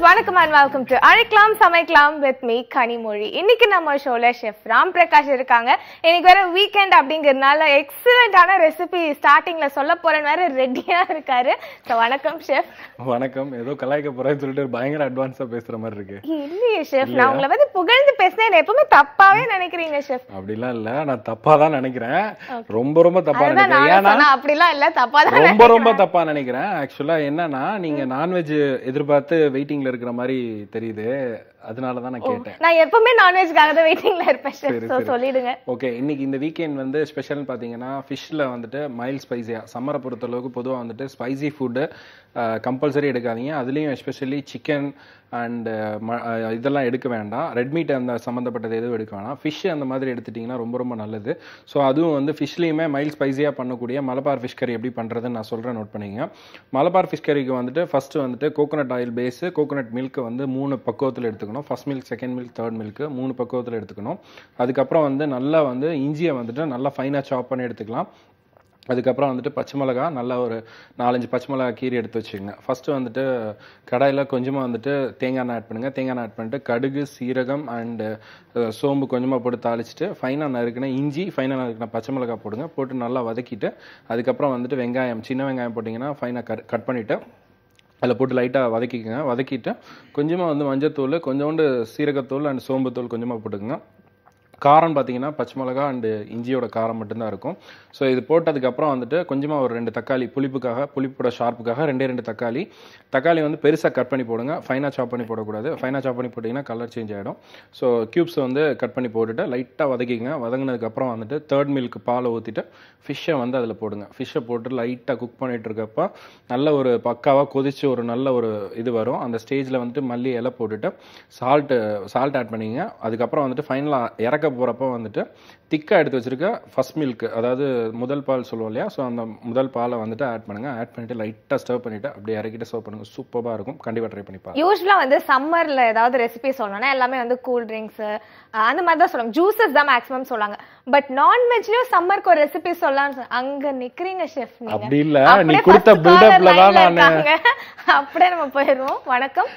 வணக்கம் and welcome to அழைக்கலாம் சமைக்கலாம் வித் மீ கனிமொழி இன்னைக்கு நம்ம ஷோல ஷெஃப் ராம் பிரகாஷ் இருக்காங்க இன்னைக்கு வேற வீக்கெண்ட் அப்படிங்கறதுனால எக்ஸலண்டான ரெசிபி ஸ்டார்டிங்ல சொல்ல போறேன்னு வேற ரெடியா இருக்காரு ஸோ வணக்கம் ஷெஃப் வணக்கம் ஏதோ கலாய்க்க போறேன்னு சொல்லிட்டு பயங்கர அட்வான்ஸா பேசுற மாதிரி இருக்கு இல்லையே ஷெஃப் நான் உங்களை வந்து புகழ்ந்து பேசினேன் என்னை எப்பவுமே தப்பாவே நினைக்கிறீங்க ஷெஃப் அப்படிலாம் இல்ல நான் தப்பா தான் நினைக்கிறேன் ரொம்ப ரொம்ப தப்பா அதுதான் நினைக்கிறேன் நானும் ஏன்னா சொன்னேன் அப்படிலாம் இல்ல தப்பா தான் ரொம்ப ரொம்ப தப்பா நினைக்கிறேன் ஆக்சுவலா என்னன்னா நீங்க நான்வெஜ் எதிர்பார்த்து வெயிட்டிங்ல இருக்கிற மாதிரி தெரியுது அதனால தான் நான் கேட்டேன் நான் எப்பவுமே நான்வெஜ்க்காக தான் வெயிட்டிங்ல இருப்பேன் ஷெஃப் சரி, ஸோ சரி. சொல்லிடுங்க சொல்லிடுங்க ஓகே இன்னைக்கு இந்த வீக்கெண்ட் வந்து ஸ்பெஷல்னு பார்த்தீங்கன்னா ஃபிஷ்ல வந்துட்டு மைல்ட் ஸ்பைசியா சம்மரை பொறுத்தளவுக்கு பொதுவாக வந்துட்டு ஸ்பைசி ஃபுட்டு கம்பல்சரி எடுக்காதீங்க அதுலேயும் எஸ்பெஷலி சிக்கன் அண்ட் இதெல்லாம் எடுக்க வேண்டாம் ரெட் மீட் அந்த சம்மந்தப்பட்டது எதுவும் எடுக்க வேணாம் ஃபிஷ் அந்த மாதிரி எடுத்துட்டிங்கன்னா ரொம்ப ரொம்ப நல்லது ஸோ அதுவும் வந்து ஃபிஷ்லேயுமே மைல்ட் ஸ்பைசியாக பண்ணக்கூடிய மலபார் ஃபிஷ் கறி எப்படி பண்ணுறதுன்னு நான் சொல்கிறேன் நோட் பண்ணிங்க மலபார் ஃபிஷ் கறிக்கு வந்துட்டு ஃபஸ்ட்டு வந்துட்டு coconut oil base coconut milk வந்து மூணு பக்குவத்தில் எடுத்துக்கணும் first milk second milk third milk மூணு பக்குவத்தில் எடுத்துக்கணும் அதுக்கப்புறம் வந்து நல்லா வந்து இஞ்சியை வந்துட்டு நல்லா ஃபைனாக சாப் பண்ணி எடுத்துக்கலாம் அதுக்கப்புறம் வந்துட்டு பச்சை மிளகா நல்லா ஒரு நாலஞ்சு பச்சை மிளகா கீரி எடுத்து வச்சுக்கோங்க ஃபஸ்ட்டு வந்துட்டு கடாயில் கொஞ்சமாக வந்துட்டு தேங்காய் எண்ணெய் ஆட் பண்ணுங்கள் தேங்காய் எண்ணெய் ஆட் பண்ணிட்டு கடுகு சீரகம் அண்டு சோம்பு கொஞ்சமாக போட்டு தாளிச்சிட்டு ஃபைனாக நறுக்கின இஞ்சி ஃபைனாக நறுக்கின பச்சை மிளகா போடுங்க போட்டு நல்லா வதக்கிட்டு அதுக்கப்புறம் வந்துட்டு வெங்காயம் சின்ன வெங்காயம் போட்டிங்கன்னா ஃபைனாக கட் கட் பண்ணிவிட்டு அதில் போட்டு லைட்டாக வதக்கிக்கோங்க வதக்கிட்டு கொஞ்சமாக வந்து மஞ்சத்தூள் கொஞ்சோண்டு சீரகத்தூள் அண்ட் சோம்புத்தூள் கொஞ்சமாக போட்டுக்கோங்க காரம் பார்த்தீங்கன்னா பச்சை மிளகா அண்டு இஞ்சியோட காரம் மட்டும்தான் இருக்கும் ஸோ இது போட்டதுக்கப்புறம் வந்துட்டு கொஞ்சமாக ஒரு ரெண்டு தக்காளி புளிப்புக்காக புளிப்போட ஷார்ப்புக்காக ரெண்டே ரெண்டு தக்காளி தக்காளி வந்து பெருசாக கட் பண்ணி போடுங்க ஃபைனாக சாப் பண்ணி போடக்கூடாது ஃபைனாக சாப் பண்ணி போட்டிங்கன்னா கலர் சேஞ்ச் ஆகிடும் ஸோ க்யூப்ஸ் வந்து கட் பண்ணி போட்டுட்டு லைட்டாக வதக்கிங்க வதங்கினதுக்கப்புறம் வந்துட்டு தேர்ட் மில்க் பாலை ஊற்றிட்டு ஃபிஷ்ஷை வந்து அதில் போடுங்க ஃபிஷ்ஷை போட்டு லைட்டாக குக் பண்ணிட்டு இருக்கப்ப நல்ல ஒரு பக்காவாக கொதிச்சு ஒரு நல்ல ஒரு இது வரும் அந்த ஸ்டேஜில் வந்துட்டு மல்லி இலை போட்டுட்டு சால்ட்டு சால்ட் ஆட் பண்ணிங்க அதுக்கப்புறம் வந்துட்டு ஃபைனலாக இறக்க போகிறப்ப வந்துட்டு திக்காக எடுத்து வச்சிருக்க ஃபர்ஸ்ட் மில்க் அதாவது முதல் பால் சொல்லுவோம் இல்லையா ஸோ அந்த முதல் பாலை வந்துட்டு ஆட் பண்ணுங்கள் ஆட் பண்ணிவிட்டு லைட்டாக ஸ்டவ் பண்ணிவிட்டு அப்படியே இறக்கிட்டு சர்வ் பண்ணுங்கள் சூப்பராக இருக்கும் கண்டிப்பாக ட்ரை பண்ணி பாருங்க யூஸ்வலா வந்து சம்மர்ல ஏதாவது ரெசிபி சொல்லணும்னா எல்லாமே வந்து கூல் ட்ரிங்க்ஸ் அந்த மாதிரி தான் சொல்லுவாங்க ஜூசஸ் தான் மேக்ஸிமம் சொல்லுவாங்க பட் நான்வெஜ்லயும் சம்மருக்கு ஒரு ரெசிபி சொல்லலாம் அங்க நிக்கிறீங்க ஷெஃப் நீங்க அப்படி இல்ல, நீ அப்படியே கொடுத்த first build-upல caller தான் line ல நானு- இருக்காங்க. அப்படியே நம்ம போயிருவோம் வணக்கம்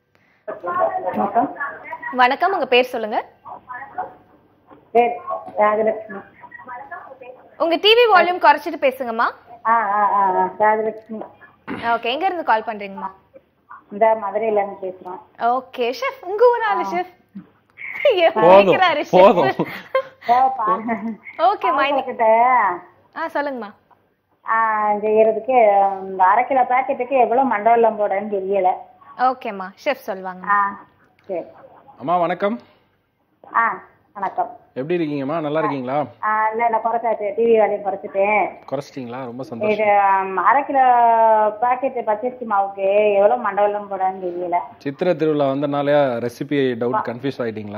வணக்கம் வணக்கம் உங்க பேர் சொல்லுங்க பேர் ராஜலட்சுமி உங்க டிவி வால்யூம் குறைச்சிட்டு பேசுங்கம்மா ஆ ஆ ஆ ஆ, ராஜலட்சுமி ஓகே எங்க இருந்து கால் பண்றீங்கம்மா இந்த மதுரையில இருந்து பேசுறோம் ஓகே ஷெஃப் உங்க ஊர் ஆளு ஷெஃப் போதும் போதும் ஓகேம்மா கிட்ட ஆ சொல்லுங்கம்மா செய்யறதுக்கு இந்த அரை கிலோ பாக்கெட்டுக்கு எவ்வளவு மண்டவெல்லம் போடன்னு தெரியல ஓகேம்மா ஷெஃப் சொல்லுவாங்க ஆ சரி அம்மா வணக்கம் ஆ வணக்கம் எப்படி இருக்கீங்கம்மா நல்லா இருக்கீங்களா ஆ இல்ல இல்ல குறைச்சாச்சு டிவி வேலையும் குறைச்சிட்டேன் குறைச்சிட்டிங்களா ரொம்ப சந்தோஷம் இது ஆம், அரை கிலோ பாக்கெட் பச்சரிசி மாவுக்கு எவ்வளவு மண்டவெல்லம் போடன்னு தெரியல சித்திரை திருவிழா வந்தனாலே ரெசிபி டவுட் கன்ஃபியூஸ் ஆயிட்டீங்களா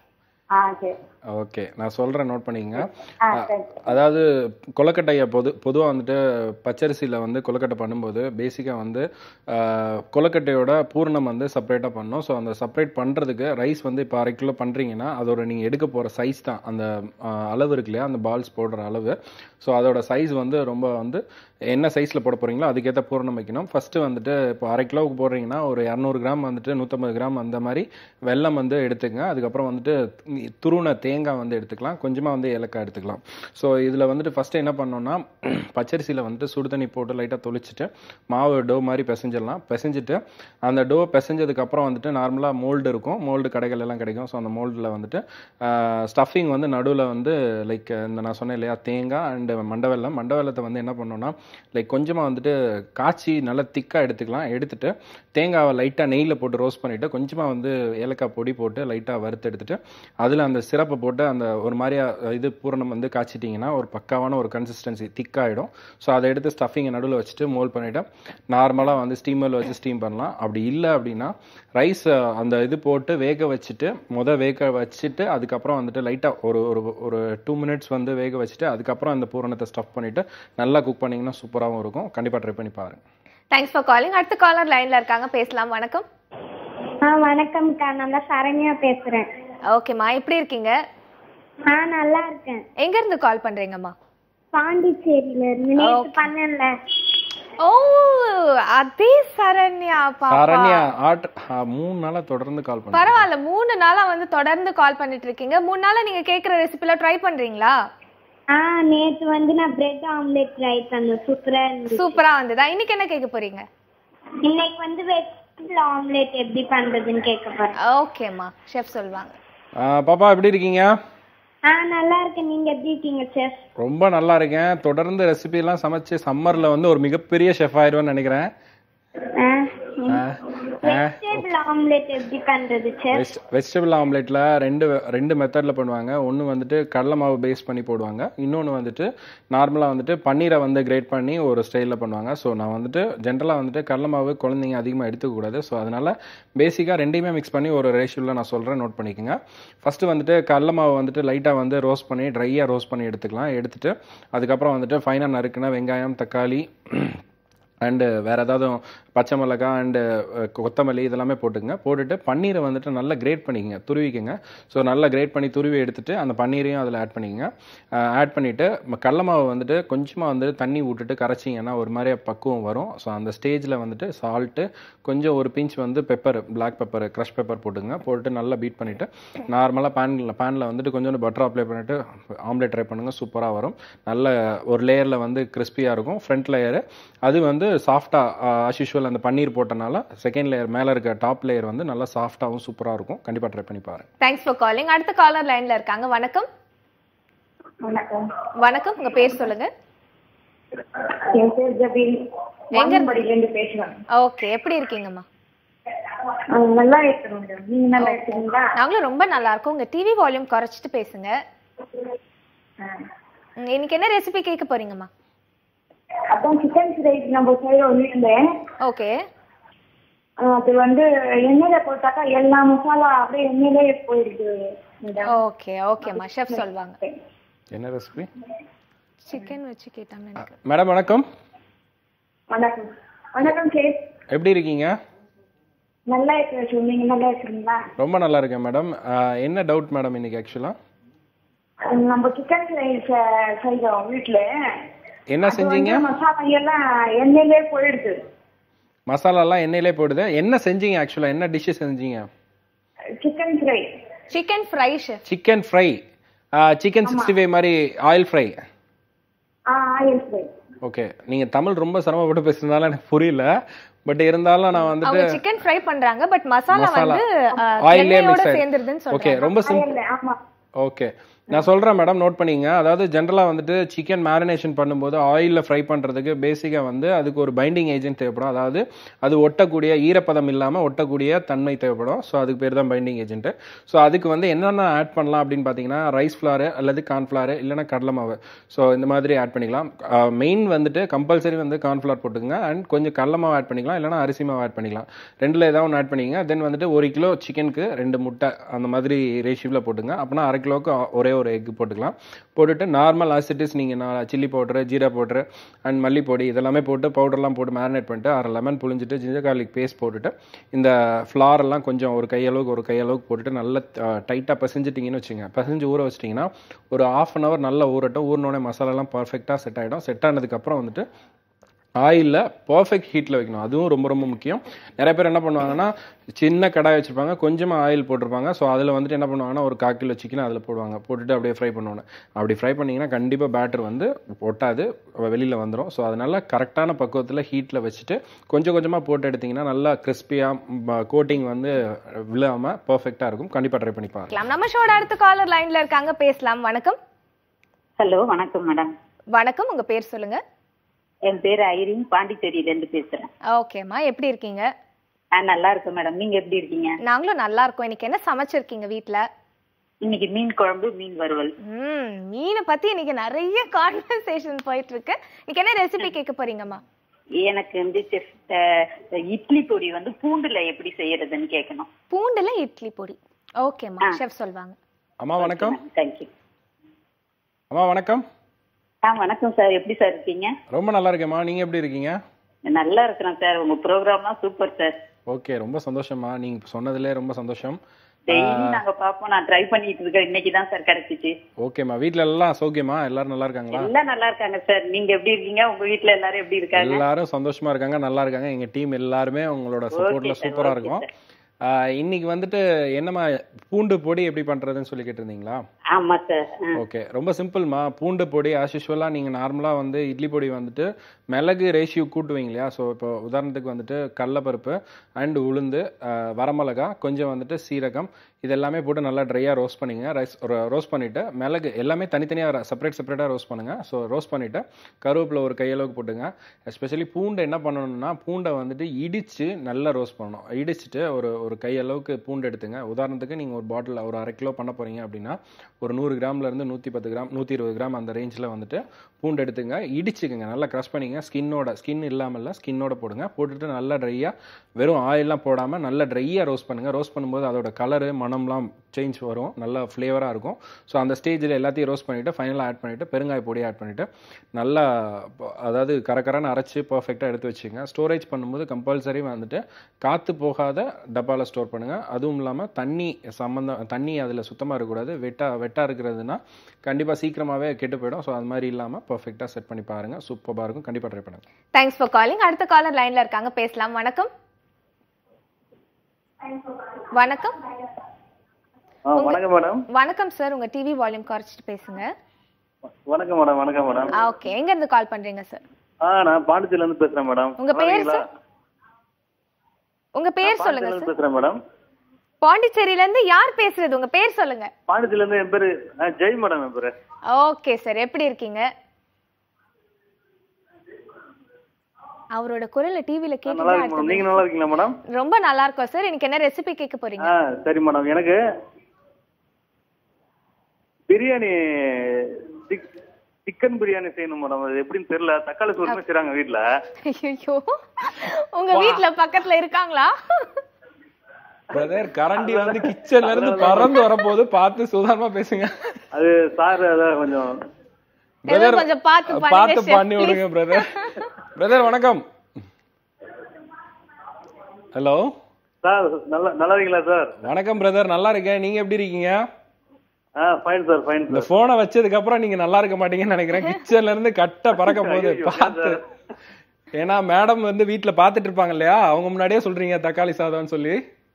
ஆ சரி ஓகே நான் சொல்கிறேன் நோட் பண்ணிக்கங்க ஆ சரி அதாவது கொலக்கட்டையை பொது பொதுவாக வந்துட்டு பச்சரிசியில் வந்து கொலக்கட்டை பண்ணும்போது பேசிக்காக வந்து ஆஹ், கொலக்கட்டையோட பூரணம் வந்து செப்பரேட்டாக பண்ணணும் ஸோ அந்த செப்பரேட் பண்ணுறதுக்கு ரைஸ் வந்து இப்போ அரை கிலோ பண்ணுறீங்கன்னா அதோட நீங்கள் எடுக்க போகிற சைஸ் தான் அந்த ஆஹ், அளவு இருக்கு இல்லையா அந்த பால்ஸ் போடுற அளவு ஸோ அதோட சைஸ் வந்து ரொம்ப வந்து என்ன சைஸில் போட போகிறீங்களோ அதுக்கேற்ற பூரணம் வைக்கணும் ஃபஸ்ட்டு வந்துட்டு இப்போ அரை கிலோவுக்கு போடுறீங்கன்னா ஒரு இரநூறு கிராம் வந்துட்டு நூற்றம்பது கிராம் அந்த மாதிரி வெல்லம் வந்து எடுத்துக்கங்க அதுக்கப்புறம் வந்துட்டு துருவன தேங்காய் வந்து எடுத்துக்கலாம் கொஞ்சமாக வந்து ஏலக்காய் எடுத்துக்கலாம் ஸோ இதில் வந்துட்டு ஃபஸ்ட்டு என்ன பண்ணோம்னா பச்சரிசியில் வந்துட்டு சுடு தண்ணி போட்டு லைட்டாக தொளிச்சிட்டு மாவு டோ மாதிரி பிசைஞ்சிடலாம் பிசைஞ்சிட்டு அந்த டோ பிசைஞ்சதுக்கப்புறம் வந்துட்டு நார்மலாக மோல்டு இருக்கும் மோல்டு கடைகள் எல்லாம் கிடைக்கும் ஸோ அந்த மோல்டில் வந்துட்டு ஸ்டஃபிங் வந்து நடுவில் வந்து லைக் இந்த நான் சொன்னேன் இல்லையா தேங்காய் அண்டு மண்டவெல்லம் மண்டவெல்லத்தை வந்து என்ன பண்ணோம்னா லைக் கொஞ்சமாக வந்துட்டு காய்ச்சி நல்லா திக்காக எடுத்துக்கலாம் எடுத்துட்டு தேங்காவை லைட்டாக நெய்யில் போட்டு ரோஸ்ட் பண்ணிவிட்டு கொஞ்சமாக வந்து ஏலக்காய் பொடி போட்டு லைட்டாக வறுத்து எடுத்துட்டு அதில் அந்த சிரப்பை போட்டு அந்த ஒரு மாதிரியா இது பூரணம் வந்து காய்ச்சிட்டிங்கன்னா ஒரு பக்காவான ஒரு கன்சிஸ்டன்சி திக்காகிடும் ஸோ அதை எடுத்து ஸ்டஃபிங்கை நடுவில் வச்சுட்டு மோல் பண்ணிவிட்டு நார்மலாக வந்து ஸ்டீமரில் வச்சு ஸ்டீம் பண்ணலாம் அப்படி இல்லை அப்படின்னா ரைஸ் அந்த இது போட்டு வேக வச்சுட்டு முத வேக வச்சுட்டு அதுக்கப்புறம் வந்துட்டு லைட்டாக ஒரு ஒரு ஒரு டூ மினிட்ஸ் வந்து வேக வச்சுட்டு அதுக்கப்புறம் அந்த பூரணத்தை ஸ்டஃப் பண்ணிவிட்டு நல்லா குக் பண்ணிங்கன்னா சூப்பராகவும் இருக்கும் கண்டிப்பாக ட்ரை பண்ணி பாருங்க தேங்க்ஸ் ஃபார் காலிங் அடுத்த காலர் லைன்ல இருக்காங்க பேசலாம் வணக்கம் ஆ வணக்கம்க்கா நான் தான் சரண்யா பேசுறேன் ஓகேம்மா எப்படி இருக்கீங்க ஆ நல்லா இருக்கேன் எங்க இருந்து கால் பண்றீங்கம்மா பாண்டிச்சேரியில இருந்து நேத்து பண்ணல ஓ அதே சரண்யா பாப்பா சரண்யா ஆட் ஆ, மூணு நாளா தொடர்ந்து கால் பண்ண பரவாயில்ல மூணு நாளா வந்து தொடர்ந்து கால் பண்ணிட்டு இருக்கீங்க மூணு நாளா நீங்க கேக்குற ரெசிபில ட்ரை பண்றீங்களா ஆ நேத்து வந்து நான் பிரெட் ஆம்லெட் ட்ரை பண்ணேன் சூப்பரா இருந்துச்சு சூப்பரா வந்ததா இன்னைக்கு என்ன கேட்க போறீங்க இன்னைக்கு வந்து வெஜிடபிள் ஆம்லெட் எப்படி பண்றதுன்னு கேட்க போறேன் ஓகேம்மா ஷெஃப் சொல்லுவாங்க பாப்பா எப்படி இருக்கீங்க ஆ நல்லா இருக்கேன் நீங்க எப்படி இருக்கீங்க செஃப் ரொம்ப நல்லா இருக்கேன் தொடர்ந்து ரெசிபி எல்லாம் சமைச்சு சம்மர்ல வந்து ஒரு மிகப்பெரிய ஷெஃப் ஆயிடுவேன்னு நினைக்கிறேன் ஆ, ஆ. வெஜிடபிள் ஆம்லெட் எப்படி பண்றது செஃப் வெஜிடபிள் ஆம்லெட்ல ரெண்டு ரெண்டு மெத்தட்ல பண்ணுவாங்க ஒன்று வந்துட்டு கடலை மாவு பேஸ் பண்ணி போடுவாங்க இன்னொன்று வந்துட்டு நார்மலாக வந்துட்டு பன்னீரை வந்து கிரேட் பண்ணி ஒரு ஸ்டைலில் பண்ணுவாங்க ஸோ நான் வந்துட்டு ஜென்ரலாக வந்துட்டு கடலை மாவு குழந்தைங்க அதிகமாக எடுத்துக்கக்கூடாது ஸோ அதனால பேசிக்காக ரெண்டையுமே மிக்ஸ் பண்ணி ஒரு ரேஷியோவில் நான் சொல்கிறேன் நோட் பண்ணிக்கோங்க ஃபஸ்ட்டு வந்துட்டு கடலை மாவு வந்துட்டு லைட்டாக வந்து ரோஸ்ட் பண்ணி ட்ரையாக ரோஸ்ட் பண்ணி எடுத்துக்கலாம் எடுத்துட்டு அதுக்கப்புறம் வந்துட்டு ஃபைனாக நறுக்குன வெங்காயம் தக்காளி அண்டு வேறு ஏதாவது பச்சை மிளகாய் அண்டு கொத்தமல்லி இதெல்லாமே போட்டுக்கங்க போட்டுட்டு பன்னீரை வந்துட்டு நல்லா கிரேட் பண்ணிக்கங்க துருவிக்கங்க ஸோ நல்லா கிரேட் பண்ணி துருவி எடுத்துட்டு அந்த பன்னீரையும் அதில் ஆட் பண்ணிக்கங்க ஆட் பண்ணிவிட்டு கடல மாவு வந்துட்டு கொஞ்சமாக வந்து தண்ணி விட்டுட்டு கரைச்சிங்கன்னா ஒரு மாதிரி பக்குவம் வரும் ஸோ அந்த ஸ்டேஜில் வந்துட்டு சால்ட்டு கொஞ்சம் ஒரு பிஞ்ச் வந்து pepper black pepper crush pepper போட்டுங்க போட்டு நல்லா பீட் பண்ணிவிட்டு நார்மலாக பேனில் பேனில் வந்துட்டு கொஞ்சோண்டு பட்டர் அப்ளை பண்ணிவிட்டு ஆம்லேட் ட்ரை பண்ணுங்கள் சூப்பராக வரும் நல்ல ஒரு லேயரில் வந்து கிறிஸ்பியாக இருக்கும் ஃப்ரண்ட் லேயரு அது வந்து சாஃப்டாக ஆஸ் யூஷுவல் அந்த பன்னீர் போட்டனால செகண்ட் லேயர் மேலே இருக்க டாப் லேயர் வந்து நல்லா சாஃப்டாகவும் சூப்பராக இருக்கும் கண்டிப்பாக ட்ரை பண்ணி பாருங்க தேங்க்ஸ் ஃபார் காலிங் அடுத்த காலர் லைன்ல இருக்காங்க வணக்கம் வணக்கம் வணக்கம் உங்க பேர் சொல்லுங்க என் பேர் ஜபீல் வாங்கம்படியிலேருந்து பேசுறேன் ஓகே எப்படி இருக்கீங்கம்மா ஆ, நல்லா இருக்கிறோம் மேடம் நீங்க நல்லா இருக்கீங்களா நாங்களும் ரொம்ப நல்லா இருக்கோம் உங்க டிவி வால்யூம் குறைச்சிட்டு பேசுங்க ஆ. ம், இன்னைக்கு என்ன ரெசிபி கேட்க போறீங்கம்மா அதான் சிக்கன் ரைஸ் நம்ம செய்ய இருந்தேன் ஓகே அது வந்து எண்ணெயில போட்டாக்கா எல்லா மசாலா அப்படியே எண்ணெயிலே போயிடுது மேடம் ஓகே ஓகேம்மா ஷெஃப் சொல்லுவாங்க என்ன ரெசிபி சிக்கன் வச்சு கேட்டாங்க எனக்கு மேடம் வணக்கம் வணக்கம் வணக்கம் கேஸ் எப்படி இருக்கீங்க நல்லா இருக்கிற நீங்க நல்லா இருக்கிறீங்களா ரொம்ப நல்லா இருக்கேன் மேடம் என்ன டவுட் மேடம் இன்னைக்கு ஆக்சுவலாக நம்ம சிக்கன் ரைஸ் செய்தோம் வீட்டுல என்ன செஞ்சீங்க வந்து மசாலா எல்லாம் எண்ணெயிலே போயிடுது மசாலாலாம் எண்ணெயிலே போடுது என்ன செஞ்சீங்க ஆக்சுவலாக என்ன டிஷ்ஷு செஞ்சீங்க chicken fry chicken fry chef chicken fry chicken sixty five மாதிரி oil fry oil fry okay நீங்கள் தமிழ் ரொம்ப சிரமப்பட்டு பேசுறதுனால எனக்கு புரியல பட் இருந்தாலும் நான் வந்துட்டு அவங்க சிக்கன் ஃப்ரை பண்றாங்க பட் மசாலா மசாலா வந்து அஹ், ஆயிலே எண்ணெயோட மிக்ஸ் சேர்ந்துருதுன்னு ஓகே சொல்றாங்க ரொம்ப சிம்பிள் ஆயில் ஆமா ஓகே நான் சொல்கிறேன் மேடம் நோட் பண்ணிங்க அதாவது ஜென்ரலாக வந்துட்டு சிக்கன் மேரினேஷன் பண்ணும்போது ஆயிலில் ஃப்ரை பண்ணுறதுக்கு பேசிக்காக வந்து அதுக்கு ஒரு பைண்டிங் ஏஜென்ட் தேவைப்படும் அதாவது அது ஒட்டக்கூடிய ஈரப்பதம் இல்லாமல் ஒட்டக்கூடிய தன்மை தேவைப்படும் ஸோ அதுக்கு பேர் தான் பைண்டிங் ஏஜென்ட் ஸோ அதுக்கு வந்து என்னென்ன ஆட் பண்ணலாம் அப்படின்னு பார்த்தீங்கன்னா ரைஸ் ஃப்ளாரு அல்லது கார்ன்ஃப்ளாரு இல்லைனா கடலை மாவு ஸோ இந்த மாதிரி ஆட் பண்ணிக்கலாம் மெயின் வந்துட்டு கம்பல்சரி வந்து கார்ன்ஃப்ளார் போட்டுக்கோங்க அண்ட் கொஞ்சம் கடலை மாவு ஆட் பண்ணிக்கலாம் இல்லைனா அரிசி மாவு ஆட் பண்ணிக்கலாம் ரெண்டில் ஏதாவது ஒன்று ஆட் பண்ணிங்க தென் வந்துட்டு ஒரு கிலோ சிக்கனுக்கு ரெண்டு முட்டை அந்த மாதிரி ரேஷியோவில் போட்டுங்க அப்படின்னா அரை கிலோவுக்கு ஒரே ஒரு எக் போட்டுக்கலாம் போட்டுட்டு நார்மல் ஆசிட்டிஸ் நீங்கள் நான் சில்லி பவுட்ரு ஜீரா பவுட்ரு அண்ட் மல்லிப்பொடி இதெல்லாமே போட்டு பவுடர்லாம் போட்டு மேரினேட் பண்ணிட்டு அரை லெமன் புழிஞ்சிட்டு ஜிஞ்சர் garlic பேஸ்ட் போட்டுட்டு இந்த flour எல்லாம் கொஞ்சம் ஒரு கையளவுக்கு ஒரு கையளவுக்கு போட்டுட்டு நல்லா டைட்டாக பிசைஞ்சிட்டிங்கன்னு வச்சுங்க பிசைஞ்சு ஊற வச்சிட்டிங்கன்னா ஒரு ஆஃப் அன் ஹவர் நல்லா ஊறட்டும் ஊறினோடனே மசாலாலாம் பர்ஃபெக்டாக செட் ஆகிடும் செட் ஆனதுக்கப்புறம் வந்துட்டு ஆயிலில் பர்ஃபெக்ட் ஹீட்டில் வைக்கணும் அதுவும் ரொம்ப ரொம்ப முக்கியம் நிறைய பேர் என்ன பண்ணுவாங்கன்னா சின்ன கடாய் வச்சுருப்பாங்க கொஞ்சமாக ஆயில் போட்டிருப்பாங்க ஸோ அதில் வந்துட்டு என்ன பண்ணுவாங்கன்னா ஒரு கால் கிலோ சிக்கன் அதில் போடுவாங்க போட்டுட்டு அப்படியே ஃப்ரை பண்ணுவாங்க அப்படி ஃப்ரை பண்ணிங்கன்னா கண்டிப்பாக பேட்டர் வந்து ஒட்டாது வெளியில் வந்துடும் ஸோ அதனால் கரெக்டான பக்குவத்தில் ஹீட்டில் வச்சுட்டு கொஞ்சம் கொஞ்சமாக போட்டு எடுத்திங்கன்னா நல்லா கிறிஸ்பியாக கோட்டிங் வந்து விழாமல் பர்ஃபெக்டாக இருக்கும் கண்டிப்பாக ட்ரை பண்ணி பாருங்க பார்க்கலாம் நம்ம ஷோட அடுத்த காலர் லைன்ல இருக்காங்க பேசலாம் வணக்கம் ஹலோ வணக்கம் மேடம் வணக்கம் உங்க பேர் சொல்லுங்க என் பேர் ஐரின் பாண்டிச்சேரியில இருந்து பேசுறேன் ஓகேம்மா எப்படி இருக்கீங்க ஆ நல்லா இருக்கேன் மேடம் நீங்க எப்படி இருக்கீங்க நாங்களும் நல்லா இருக்கோம் இன்னைக்கு என்ன சமைச்சிருக்கீங்க வீட்ல இன்னைக்கு மீன் குழம்பு மீன் வறுவல் ம் மீனை பத்தி இன்னைக்கு நிறைய கான்வர்சேஷன் போயிட்டு இருக்கு இன்னைக்கு என்ன ரெசிபி கேட்க போறீங்கம்மா எனக்கு வந்து chef, அஹ், இட்லி பொடி வந்து பூண்டுல எப்படி செய்யறதுன்னு கேட்கணும் பூண்டுல இட்லி பொடி ஓகேம்மா ஷெஃப் சொல்வாங்க அம்மா வணக்கம் தேங்க்யூ அம்மா வணக்கம் ஆ வணக்கம் சார் எப்படி சார் இருக்கீங்க ரொம்ப நல்லா இருக்கேம்மா நீங்கள் எப்படி இருக்கீங்க நல்லா இருக்கிறேன் சார் உங்க ப்ரோக்ராம்லாம் சூப்பர் சார் ஓகே ரொம்ப சந்தோஷம்மா நீங்கள் சொன்னதுலே ரொம்ப சந்தோஷம் டெய்லி நாங்க பாப்போம் நான் ட்ரை பண்ணிட்டு இருக்கேன் இன்னைக்கு தான் சார் கிடைச்சிச்சு ஓகேம்மா வீட்ல எல்லாம் சௌக்கியமா எல்லாரும் நல்லா இருக்காங்களா எல்லாம் நல்லா இருக்காங்க சார் நீங்க எப்படி இருக்கீங்க உங்க வீட்ல எல்லாரும் எப்படி இருக்காங்க எல்லாரும் சந்தோஷமா இருக்காங்க நல்லா இருக்காங்க எங்க டீம் எல்லாருமே உங்களோட சப்போர்ட்ல sir, சூப்பரா okay, இருக்கும் sir. ஆஹ் இன்னைக்கு வந்துட்டு என்னம்மா பூண்டு பொடி எப்படி பண்றதுன்னு சொல்லி கேட்டிருந்தீங்களா ஆமா சார் ஓகே ரொம்ப சிம்பிள்மா பூண்டு பொடி ஆஸ் யூஸ்வலாக நீங்கள் நார்மலாக வந்து இட்லி பொடி வந்துட்டு மிளகு ரேஷியோ கூட்டுவீங்க இல்லையா ஸோ இப்போ உதாரணத்துக்கு வந்துட்டு கடலப்பருப்பு அண்ட் உளுந்து ஆஹ் வரமிளகா கொஞ்சம் வந்துட்டு சீரகம் இது எல்லாமே போட்டு நல்லா ட்ரையாக ரோஸ்ட் பண்ணிங்க ரைஸ் ரோஸ்ட் பண்ணிவிட்டு மிளகு எல்லாமே தனித்தனியாக செப்பரேட் செப்பரேட்டாக ரோஸ்ட் பண்ணுங்கள் ஸோ ரோஸ்ட் பண்ணிவிட்டு கருவேப்பிலை ஒரு கையளவுக்கு போட்டுங்க எஸ்பெஷலி பூண்டை என்ன பண்ணணும்னா பூண்டை வந்துட்டு இடித்து நல்லா ரோஸ்ட் பண்ணணும் இடிச்சிட்டு ஒரு ஒரு கையளவுக்கு பூண்டு எடுத்துங்க உதாரணத்துக்கு நீங்கள் ஒரு பாட்டில் ஒரு அரை கிலோ பண்ண போகிறீங்க அப்படின்னா ஒரு நூறு கிராம்ல இருந்து நூற்றி பத்து கிராம் நூற்றி இருபது கிராம் அந்த ரேஞ்சில் வந்துட்டு பூண்டு எடுத்துங்க இடிச்சுக்குங்க நல்லா க்ரஷ் பண்ணிங்க ஸ்கின்னோட ஸ்கின் இல்லாமல் ஸ்கின்னோட போடுங்க போட்டுட்டு நல்லா ட்ரையாக வெறும் ஆயிலெலாம் போடாமல் நல்லா ட்ரையாக ரோஸ்ட் பண்ணுங்கள் ரோஸ்ட் பண்ணும்போது அதோட கலரு மனம்லாம் சேஞ்ச் வரும் நல்லா ஃப்ளேவராக இருக்கும் ஸோ அந்த ஸ்டேஜில் எல்லாத்தையும் ரோஸ்ட் பண்ணிவிட்டு ஃபைனலாக ஆட் பண்ணிவிட்டு பெருங்காய பொடி ஆட் பண்ணிவிட்டு நல்லா ப- அதாவது கரகரன்னு அரைச்சி பர்ஃபெக்டாக எடுத்து வச்சுங்க ஸ்டோரேஜ் பண்ணும்போது கம்பல்சரி வந்துட்டு காற்று போகாத டப்பாவில் ஸ்டோர் பண்ணுங்கள் அதுவும் இல்லாமல் தண்ணி சம்மந்தம் தண்ணி அதில் சுத்தமாக இருக்கக்கூடாது வெட்டா வெட்டாக இருக்கிறதுனா கண்டிப்பாக சீக்கிரமாகவே கெட்டு போயிடும் ஸோ அது மாதிரி இல்லாமல் பர்ஃபெக்டாக செட் பண்ணி பாருங்கள் சூப்பராக இருக்கும் கண்டிப்பாக ட்ரை பண்ணுங்கள் தேங்க்ஸ் ஃபார் காலிங் அடுத்த காலர் லைன்ல இருக்காங்க பேசலாம் வணக்கம் வணக்கம் ஆ வணக்கம் மேடம் வணக்கம் சார் உங்க டிவி வால்யூம் குறைச்சிட்டு பேசுங்க வணக்கம் மேடம் வணக்கம் மேடம் ஓகே எங்க இருந்து கால் பண்றீங்க சார் ஆ நான் பாண்டிச்சேரில இருந்து பேசுறேன் மேடம் உங்க பேர் நல்லா சார் உங்க பேர் சொல்லுங்க பாண்டிச்சேரில சார் இருந்து பேசுறேன் மேடம் பாண்டிச்சேரியில இருந்து யார் பேசுறது உங்க பேர் சொல்லுங்க பாண்டிச்சேரில இருந்து என் பேரு ஆ, ஜெய் மேடம் என் பேரு ஓகே சார் எப்படி இருக்கீங்க அவரோட குரல்ல டிவில ஆ, நல்லா இருக்கு மேடம் நீங்க நல்லா இருக்கீங்களா மேடம் ரொம்ப நல்லா இருக்கும் சார் இன்னைக்கு என்ன ரெசிபி கேட்க போறீங்க ஆ சரி மேடம் எனக்கு பிரியாணி சிக்- சிக்கன் பிரியாணி செய்யணும் மேடம் அது எப்படின்னு தெரியல தக்காளி சோறுமே செய்றாங்க வீட்ல ஐயோ உங்க வீட்ல பக்கத்துல இருக்காங்களா பிரதர் கரண்டி வந்து கிச்சன்ல இருந்து பறந்து வரப்போது பார்த்து சுதாரணமா பேசுங்க அது சார் அதான் கொஞ்சம் ஏதோ பிரதர் கொஞ்சம் பார்த்து பண்ணுங்க, பார்த்து chef, பண்ணி விடுங்க please. பிரதர் பிரதர் வணக்கம் ஹலோ சார் நல்லா நல்லா இருக்கீங்களா சார் வணக்கம் பிரதர் நல்லா இருக்கேன் நீங்க எப்படி இருக்கீங்க ஆ ஃபைன் சார் ஃபைன் இந்த சார் போனை வச்சதுக்கு அப்புறம் நீங்க நல்லா இருக்க மாட்டீங்கன்னு நினைக்கிறேன் கிச்சன்ல இருந்து கட்ட பறக்க போகுது ஐயோ, பார்த்து ஏன்னா மேடம் வந்து வீட்ல பாத்துட்டு இருப்பாங்க இல்லையா அவங்க முன்னாடியே சொல்றீங்க தக்காளி சாதம்னு சொல்லி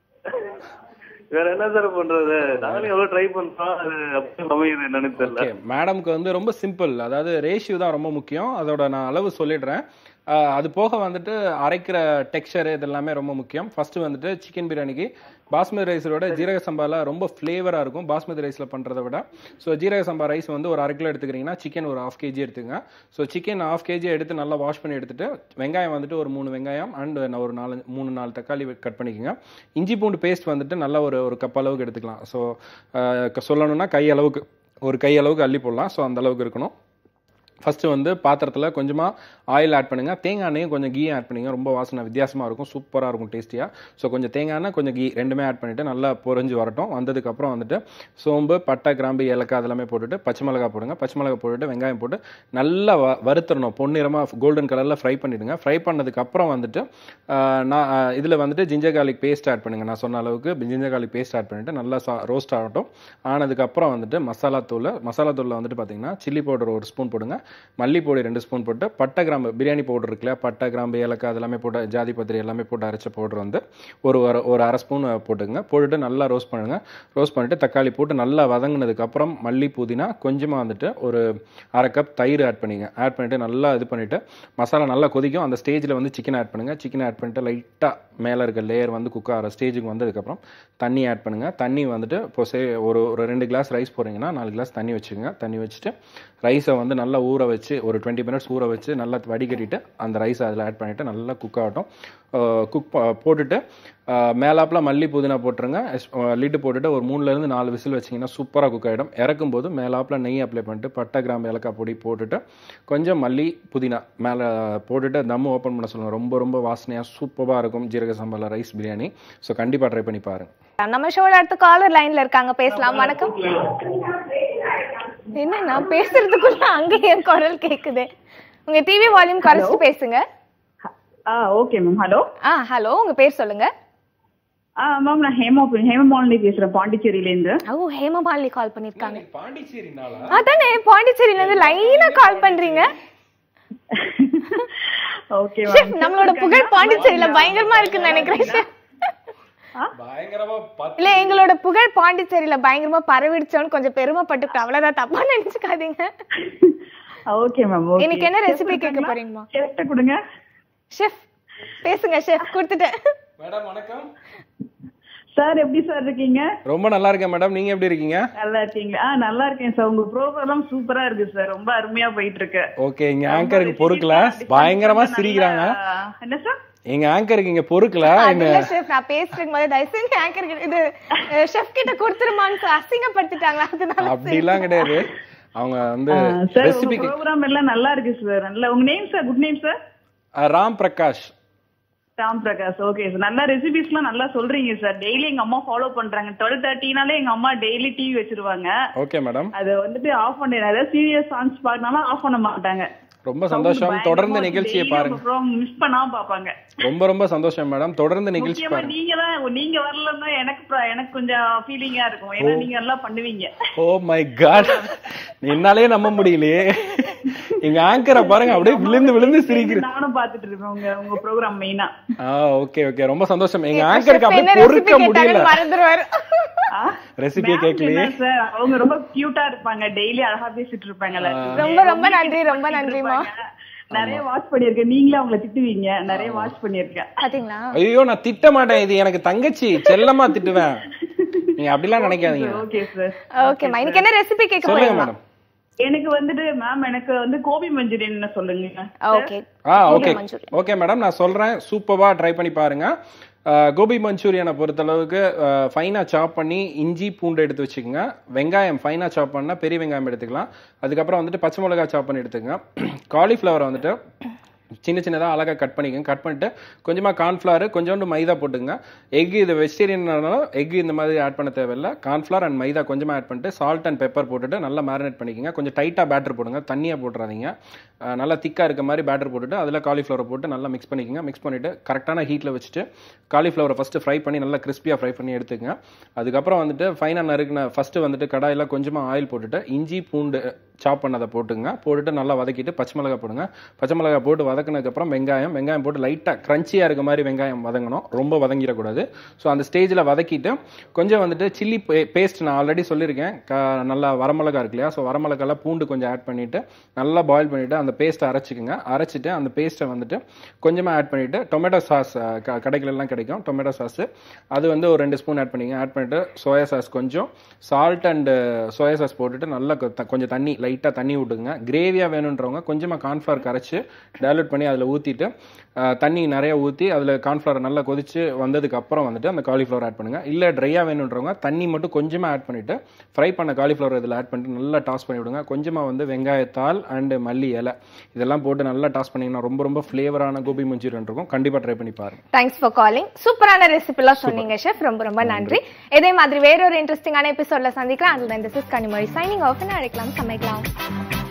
வேற என்ன சார் பண்றது நாங்களும் எவ்வளவு ட்ரை பண்றோம் அது அப்படியே அமையுது என்னன்னு தெரியல ஓகே மேடம்க்கு வந்து ரொம்ப சிம்பிள் அதாவது ரேஷியோ தான் ரொம்ப முக்கியம் அதோட நான் அளவு சொல்லிடுறேன் ஆஹ் அது போக வந்துட்டு அரைக்கிற டெக்ஸ்சர் இது எல்லாமே ரொம்ப முக்கியம் ஃபர்ஸ்ட் வந்துட்டு சிக்கன் பிரியாணிக்கு பாஸ்மதி ரைஸோட ஜீரக சம்பால ரொம்ப ஃப்ளேவராக இருக்கும் பாஸ்மதி ரைஸில் பண்ணுறதை விட ஸோ ஜீரக சம்பா ரைஸ் வந்து ஒரு அரை கிலோ எடுத்துக்கிறீங்கன்னா சிக்கன் ஒரு ஹாஃப் கேஜி எடுத்துங்க ஸோ சிக்கன் ஹாஃப் கேஜி எடுத்து நல்லா வாஷ் பண்ணி எடுத்துட்டு வெங்காயம் வந்துட்டு ஒரு மூணு வெங்காயம் அண்ட் ஒரு நாலு மூணு நாலு தக்காளி கட் பண்ணிக்கோங்க இஞ்சி பூண்டு பேஸ்ட் வந்துட்டு நல்லா ஒரு ஒரு கப் அளவுக்கு எடுத்துக்கலாம் ஸோ சொல்லணும்னா கை அளவுக்கு ஒரு கை அளவுக்கு அள்ளி போடலாம் ஸோ அந்த அளவுக்கு இருக்கணும் ஃபஸ்ட்டு வந்து பாத்திரத்தில் கொஞ்சமாக ஆயில் ஆட் பண்ணுங்கள் தேங்காய் எண்ணெயும் கொஞ்சம் கீ ஆட் பண்ணுங்க ரொம்ப வாசனை வித்தியாசமாக இருக்கும் சூப்பராக இருக்கும் டேஸ்டியாக ஸோ கொஞ்சம் தேங்காய் எண்ணெய் கொஞ்சம் கீ ரெண்டுமே ஆட் பண்ணிவிட்டு நல்லா பொரிஞ்சு வரட்டும் வந்ததுக்கப்புறம் வந்துட்டு சோம்பு பட்டை கிராம்பு ஏலக்காய் அதெல்லாமே போட்டுட்டு பச்சை மிளகாய் போடுங்க பச்சை மிளகாய் போட்டுட்டு வெங்காயம் போட்டு நல்லா வ வறுத்துடணும் பொன்னிறமாக கோல்டன் கலரில் ஃப்ரை பண்ணிவிடுங்க ஃப்ரை பண்ணதுக்கப்புறம் வந்துட்டு ஆஹ், நான் இதில் வந்துட்டு ஜிஞ்சர் கார்லிக் பேஸ்ட் ஆட் பண்ணுங்கள் நான் சொன்ன அளவுக்கு ஜிஞ்சர் கார்லிக் பேஸ்ட் ஆட் பண்ணிவிட்டு நல்லா சா ரோஸ்ட் ஆகட்டும் ஆனதுக்கப்புறம் வந்துட்டு மசாலா தூள் மசாலா தூளில் வந்துட்டு பார்த்தீங்கன்னா சில்லி பவுடர் ஒரு ஸ்பூன் போடுங்க மல்லிப்பொடி ரெண்டு ஸ்பூன் போட்டு பட்டை கிராம்பு பிரியாணி பவுடர் இருக்குல்ல பட்டை கிராம்பு ஏலக்காய் அதெல்லாமே போட்டு ஜாதி பத்திரி எல்லாமே போட்டு அரைச்ச பவுடர் வந்து ஒரு அரை- ஒரு அரை ஸ்பூன் போட்டுங்க போட்டுட்டு நல்லா ரோஸ்ட் பண்ணுங்க ரோஸ்ட் பண்ணிட்டு தக்காளி போட்டு நல்லா வதங்கினதுக்கப்புறம் மல்லி புதினா கொஞ்சமாக வந்துட்டு ஒரு அரை கப் தயிர் ஆட் பண்ணிங்க ஆட் பண்ணிட்டு நல்லா இது பண்ணிட்டு மசாலா நல்லா கொதிக்கும் அந்த ஸ்டேஜில் வந்து சிக்கன் ஆட் பண்ணுங்க சிக்கன் ஆட் பண்ணிட்டு லைட்டாக மேலே இருக்க லேயர் வந்து குக் ஆகிற ஸ்டேஜுக்கு வந்ததுக்கப்புறம் தண்ணி ஆட் பண்ணுங்க தண்ணி வந்துட்டு இப்போ சே ஒரு ஒரு ரெண்டு கிளாஸ் ரைஸ் போடுறீங்கன்னா நாலு கிளாஸ் தண்ணி வச்சுக்கோங்க தண்ணி வச்சுட்டு ரைஸை வந்து நல்லா ஊற வச்சு ஒரு டுவெண்ட்டி மினிட்ஸ் ஊற வச்சு நல்லா வடிகட்டிட்டு அந்த ரைஸை அதில் ஆட் பண்ணிவிட்டு நல்லா குக் ஆகட்டும் குக் போட்டுட்டு மேலாப்பில் மல்லி புதினா போட்டுருங்க லிட்டு போட்டுட்டு ஒரு மூணுலேருந்து நாலு விசில் வச்சிங்கன்னா சூப்பராக குக் ஆகிடும் இறக்கும் போது மேலாப்பில் நெய் அப்ளை பண்ணிட்டு பட்டை கிராம்பு ஏலக்காய் பொடி போட்டுட்டு கொஞ்சம் மல்லி புதினா மேலே போட்டுட்டு தம்மு ஓப்பன் பண்ண சொல்லுங்கள் ரொம்ப ரொம்ப வாசனையாக சூப்பராக இருக்கும் ஜீரக சம்பள ரைஸ் பிரியாணி ஸோ கண்டிப்பாக ட்ரை பண்ணி பாருங்க நம்ம ஷோட அடுத்த காலர் லைன்ல இருக்காங்க பேசலாம் வணக்கம் என்ன நான் பேசுறதுக்குள்ள அங்க என் குரல் கேக்குது உங்க டிவி வால்யூம் குறைச்சிட்டு பேசுங்க ஆ ஓகே மேம் ஹலோ ஆ ஹலோ உங்க பேர் சொல்லுங்க ஆ மேம் நான் ஹேமா ஹேமமாலினி பேசுறேன் பாண்டிச்சேரியில இருந்து ஓ ஹேமமாலினி கால் பண்ணிருக்காங்க பாண்டிச்சேரி நாளா அதானே பாண்டிச்சேரியில இருந்து லைனா கால் பண்றீங்க ஓகே ஷெஃப் நம்மளோட புகழ் பாண்டிச்சேரியில பயங்கரமா இருக்குன்னு நினைக்கிறேன் chef. பயங்கரமா பத்து இல்ல எங்களோட புகழ் பாண்டிச்சேரியில பயங்கரமா பரவிடுச்சோன்னு கொஞ்சம் பெருமைப்பட்டுக்கிட்டோம் அவ்வளவுதான் தப்பா நினைச்சுக்காதீங்க ஓகே மேம் ஓகே இன்னைக்கு என்ன ரெசிபி கேட்க போறீங்கம்மா கேட்ட கொடுங்க ஷெஃப் பேசுங்க ஷெஃப் கொடுத்துட்டேன் மேடம் வணக்கம் சார் எப்படி சார் இருக்கீங்க ரொம்ப நல்லா இருக்கேன் மேடம் நீங்க எப்படி இருக்கீங்க நல்லா இருக்கீங்களா ஆ நல்லா இருக்கேன் சார் உங்க ப்ரோக்ராம் சூப்பரா இருக்கு சார் ரொம்ப அருமையா போயிட்டு இருக்கு ஓகே இங்க ஆங்கருக்கு பொறுக்கல பயங்கரமா சிரிக்கிறாங்க என்ன சார் எங்க ஆங்கருக்கு இங்க பொறுக்கல அது இல்ல ஷெஃப் நான் பேசுறதுக்கு முதல்ல தயவு செஞ்சு ஆங்கர் இது ஷெஃப் கிட்ட கொடுத்துருமான்னு சொல்லி அசிங்கப்படுத்திட்டாங்களா அதனால அப்படிலாம் கிடையாது அவங்க வந்து சார் ரெசிபி உங்க ப்ரோக்ராம் எல்லாம் நல்லா இருக்கு சார் நல்ல உங்க name sir good name sir Ram Prakash Ram Prakash okay sir நல்லா ரெசிபிஸ் எல்லாம் நல்லா சொல்றீங்க சார் டெய்லி எங்க அம்மா ஃபாலோ பண்றாங்க டுவெல் தேர்ட்டினாலே எங்க அம்மா டெய்லி டிவி வச்சிருவாங்க ஓகே மேடம் அதை வந்துட்டு ஆஃப் பண்ண ஏதாவது சீரியஸ் சாங்ஸ் பார்க்கனாலும் ஆஃப் பண்ண மாட்டாங்க ரொம்ப சந்தோஷம் தொடர்ந்து நிகழ்ச்சியை பாருங்க மிஸ் பண்ணாம பாப்பாங்க ரொம்ப ரொம்ப சந்தோஷம் மேடம் தொடர்ந்து நிகழ்ச்சி முக்கியமா பாருங்க நீங்க தான் நீங்க வரலன்னா எனக்கு பிர- எனக்கு கொஞ்சம் ஃபீலிங்கா இருக்கும் ஏன்னா நீங்க எல்லாம் பண்ணுவீங்க ஓ மை காட் என்னாலே நம்ப முடியலையே எங்க ஆங்கரை பாருங்க அப்படியே விழுந்து விழுந்து சிரிக்கிறேன் நானும் பாத்துட்டு இருக்கேன் உங்க உங்க ப்ரோக்ராம் மெயினா ஆ ஓகே ஓகே ரொம்ப சந்தோஷம் எங்க ஆங்கருக்கு chef என்ன அப்படியே ரெசிபி பொறுக்க முடியல கேட்டாங்கன்னு மறந்துருவாரு ரெசிபியை கேட்கலையே சார் அவங்க ரொம்ப கியூட்டா இருப்பாங்க டெய்லி அழகா பேசிட்டு இருப்பாங்கல்ல ரொம்ப ரொம்ப நன்றி ரொம்ப நன்றிமா நிறைய வாட்ச் பண்ணிருக்கேன் நீங்களே அவங்கள திட்டுவீங்க நிறைய வாட்ச் பண்ணிருக்கேன் பாத்தீங்களா ஐயோ நான் திட்ட மாட்டேன் இது எனக்கு தங்கச்சி செல்லமா திட்டுவேன் நீங்க அப்படிலாம் நினைக்காதீங்க ஓகே சார் ஓகேம்மா இன்னைக்கு என்ன ரெசிபி கேட்க சொல்லுங்க போறீங்க மேடம் எனக்கு வந்துட்டு மேம் எனக்கு வந்து கோபி மஞ்சூரியன் சொல்லுங்க ஓகே ஆ ஓகே ஓகே மேடம் நான் சொல்றேன் சூப்பரா ட்ரை பண்ணி பாருங்க அஹ், கோபி மஞ்சூரியனை பொறுத்தளவுக்கு ஃபைனாக சாப் பண்ணி இஞ்சி பூண்டு எடுத்து வச்சுக்கோங்க வெங்காயம் ஃபைனாக சாப் பண்ணால் பெரிய வெங்காயம் எடுத்துக்கலாம் அதுக்கப்புறம் வந்துட்டு பச்சை மிளகாய் சாப் பண்ணி எடுத்துக்கங்க காலிஃப்ளவரை வந்துட்டு சின்ன சின்னதாக அழகாக கட் பண்ணிக்கங்க கட் பண்ணிட்டு கொஞ்சமாக கார்ன்ஃப்ளவர் கொஞ்சோண்டு மைதா போட்டுங்க எக் இது வெஜிடேரியனாலும் எக் இந்த மாதிரி ஆட் பண்ண தேவையில்லை கார்ன்ஃப்ளவர் அண்ட் மைதா கொஞ்சமாக ஆட் பண்ணிட்டு சால்ட் அண்ட் பெப்பர் போட்டுட்டு நல்லா மேரினேட் பண்ணிக்கங்க கொஞ்சம் டைட்டாக பேட்டர் போடுங்க தண்ணியாக போட்டுறாதீங்க அஹ் நல்லா திக்காக இருக்க மாதிரி பேட்டர் போட்டுட்டு அதில் காலிஃப்ளவரை போட்டு நல்லா மிக்ஸ் பண்ணிக்கங்க மிக்ஸ் பண்ணிவிட்டு கரெக்டான ஹீட்டில் வச்சுட்டு காலிஃப்ளவரை ஃபஸ்ட்டு ஃப்ரை பண்ணி நல்லா கிறிஸ்பியாக ஃப்ரை பண்ணி எடுத்துக்கங்க அதுக்கப்புறம் வந்துட்டு ஃபைனாக நறுக்குன ஃபஸ்ட்டு வந்துட்டு கடாயில் கொஞ்சமாக ஆயில் போட்டுட்டு இஞ்சி பூண்டு சாப் பண்ணதை போட்டுங்க போட்டுட்டு நல்லா வதக்கிட்டு பச்சை மிளகாய் போடுங்க பச்சை மிளகாய் போட்டு வதக்குனதுக்கப்புறம் வெங்காயம் வெங்காயம் போட்டு லைட்டாக க்ரன்ச்சியாக இருக்க மாதிரி வெங்காயம் வதங்கணும் ரொம்ப வதங்கிடக்கூடாது ஸோ அந்த ஸ்டேஜில் வதக்கிட்டு கொஞ்சம் வந்துட்டு சில்லி பேஸ்ட் நான் ஆல்ரெடி சொல்லியிருக்கேன் க நல்லா வரமிளகா இருக்கு இல்லையா ஸோ வரமிளகால பூண்டு கொஞ்சம் ஆட் பண்ணிவிட்டு நல்லா பாயில் பண்ணிவிட்டு அந்த பேஸ்ட்டை அரைச்சிக்கோங்க அரைச்சிட்டு அந்த பேஸ்ட்டை வந்துட்டு கொஞ்சமாக ஆட் பண்ணிவிட்டு டொமேட்டோ சாஸ் கடைகளெல்லாம் கிடைக்கும் டொமேட்டோ சாஸ் அது வந்து ஒரு ரெண்டு ஸ்பூன் ஆட் பண்ணிங்க ஆட் பண்ணிட்டு சோயா சாஸ் கொஞ்சம் சால்ட் அண்டு சோயா சாஸ் போட்டுட்டு நல்லா கொ- த- கொஞ்சம் தண்ணி லைட்டாக தண்ணி விட்டுங்க கிரேவியாக வேணுன்றவங்க கொஞ்சமாக கார்ன்ஃப்ளவர் கரைச்சி டைலூட் பண்ணி அதில் ஊற்றிட்டு தண்ணி நிறைய ஊற்றி அதில் கார்ன்ஃப்ளவர் நல்லா கொதிச்சு வந்ததுக்கு அப்புறம் வந்துட்டு அந்த காலிஃப்ளவர் ஆட் பண்ணுங்க இல்லை ட்ரையாக வேணுன்றவங்க தண்ணி மட்டும் கொஞ்சமாக ஆட் பண்ணிட்டு ஃப்ரை பண்ண காலிஃப்ளவர் இதில் ஆட் பண்ணிட்டு நல்லா டாஸ் பண்ணி விடுங்க கொஞ்சமாக வந்து வெங்காயத்தாள் அண்டு மல்லி இலை இதெல்லாம் போட்டு நல்லா டாஸ் பண்ணிங்கன்னா ரொம்ப ரொம்ப ஃப்ளேவரான கோபி மஞ்சூரியன் இருக்கும் கண்டிப்பாக ட்ரை பண்ணி பாருங்க தேங்க்ஸ் ஃபார் காலிங் சூப்பரான ரெசிபிலாம் சொன்னீங்க ஷெஃப் ரொம்ப ரொம்ப நன்றி இதே மாதிரி வேற ஒரு இன்ட்ரெஸ்டிங்கான எபிசோட்ல சந்திக்கலாம் அதுல இந்த சிஸ் கனிமொழி சைனிங் ஆஃப் அழைக்கலாம் சமைக்கலாம்